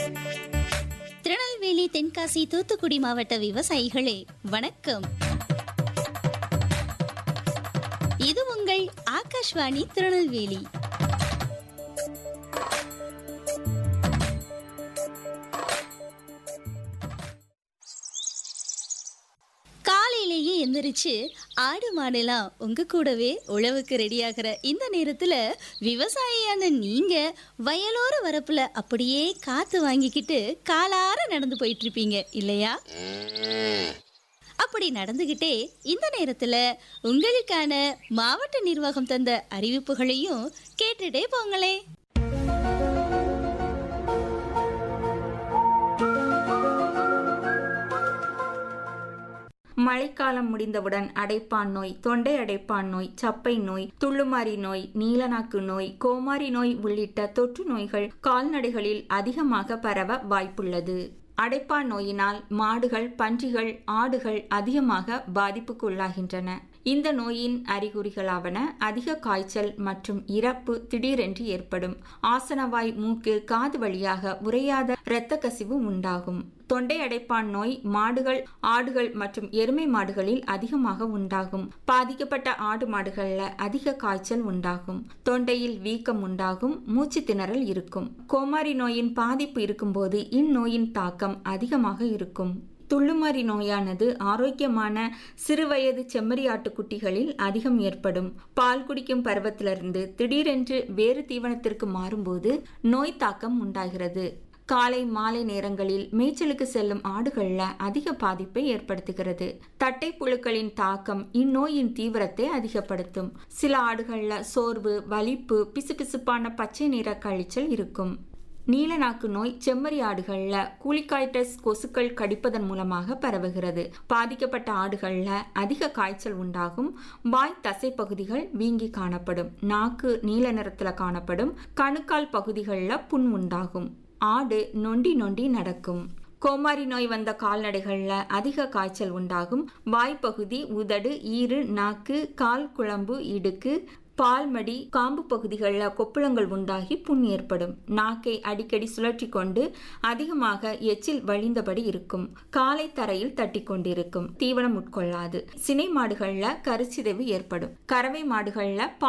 திருநெல்வேலி தென்காசி தூத்துக்குடி மாவட்ட விவசாயிகளே வணக்கம் இது உங்கள் ஆகாஷ்வாணி திருநெல்வேலி காலையிலேயே எந்திரிச்சு ஆடு மாடெல்லாம் உங்க கூடவே உழவுக்கு ரெடியாகிற இந்த நேரத்துல விவசாயியான நீங்க வயலோர வரப்புல அப்படியே காத்து வாங்கிக்கிட்டு காலார நடந்து போயிட்டு இருப்பீங்க இல்லையா அப்படி நடந்துகிட்டே இந்த நேரத்துல உங்களுக்கான மாவட்ட நிர்வாகம் தந்த அறிவிப்புகளையும் கேட்டுட்டே போங்களே மழைக்காலம் முடிந்தவுடன் அடைப்பான் நோய் தொண்டை அடைப்பான் நோய் சப்பை நோய் துள்ளுமாறி நோய் நீலநாக்கு நோய் கோமாரி நோய் உள்ளிட்ட தொற்று நோய்கள் கால்நடைகளில் அதிகமாக பரவ வாய்ப்புள்ளது அடைப்பான் நோயினால் மாடுகள் பன்றிகள் ஆடுகள் அதிகமாக பாதிப்புக்குள்ளாகின்றன இந்த நோயின் அறிகுறிகளாவன அதிக காய்ச்சல் மற்றும் இறப்பு திடீரென்று ஏற்படும் ஆசனவாய் மூக்கு காது வழியாக உறையாத இரத்த கசிவு உண்டாகும் தொண்டை அடைப்பான் நோய் மாடுகள் ஆடுகள் மற்றும் எருமை மாடுகளில் அதிகமாக உண்டாகும் பாதிக்கப்பட்ட ஆடு மாடுகள்ல அதிக காய்ச்சல் உண்டாகும் தொண்டையில் வீக்கம் உண்டாகும் மூச்சு திணறல் இருக்கும் கோமாரி நோயின் பாதிப்பு இருக்கும்போது இந்நோயின் தாக்கம் அதிகமாக இருக்கும் துள்ளுமாறி நோயானது ஆரோக்கியமான சிறுவயது செம்மறியாட்டு குட்டிகளில் அதிகம் ஏற்படும் பால் குடிக்கும் பருவத்திலிருந்து திடீரென்று வேறு தீவனத்திற்கு மாறும்போது நோய் தாக்கம் உண்டாகிறது காலை மாலை நேரங்களில் மேய்ச்சலுக்கு செல்லும் ஆடுகள்ல அதிக பாதிப்பை ஏற்படுத்துகிறது தட்டை புழுக்களின் தாக்கம் இந்நோயின் தீவிரத்தை அதிகப்படுத்தும் சில ஆடுகள்ல சோர்வு வலிப்பு பிசுபிசுப்பான பச்சை நிற கழிச்சல் இருக்கும் நீலநாக்கு நோய் செம்மறி ஆடுகள்ல கூலிகாய்டஸ் கொசுக்கள் கடிப்பதன் மூலமாக பரவுகிறது பாதிக்கப்பட்ட ஆடுகள்ல அதிக காய்ச்சல் உண்டாகும் வாய் தசை பகுதிகள் வீங்கி காணப்படும் நாக்கு நீல நிறத்துல காணப்படும் கணுக்கால் பகுதிகளில் புண் உண்டாகும் ஆடு நொண்டி நொண்டி நடக்கும் கோமாரி நோய் வந்த கால்நடைகள்ல அதிக காய்ச்சல் உண்டாகும் வாய்ப்பகுதி உதடு ஈறு நாக்கு கால் குழம்பு இடுக்கு பால்மடி காம்பு பகுதிகளில் கொப்புளங்கள் உண்டாகி புண் ஏற்படும் நாக்கை அடிக்கடி சுழற்றி கொண்டு அதிகமாக எச்சில் வழிந்தபடி இருக்கும் காலை தரையில் தட்டி கொண்டிருக்கும் தீவனம் உட்கொள்ளாது சினை மாடுகள்ல கருச்சிதைவு ஏற்படும் கறவை மாடுகள்ல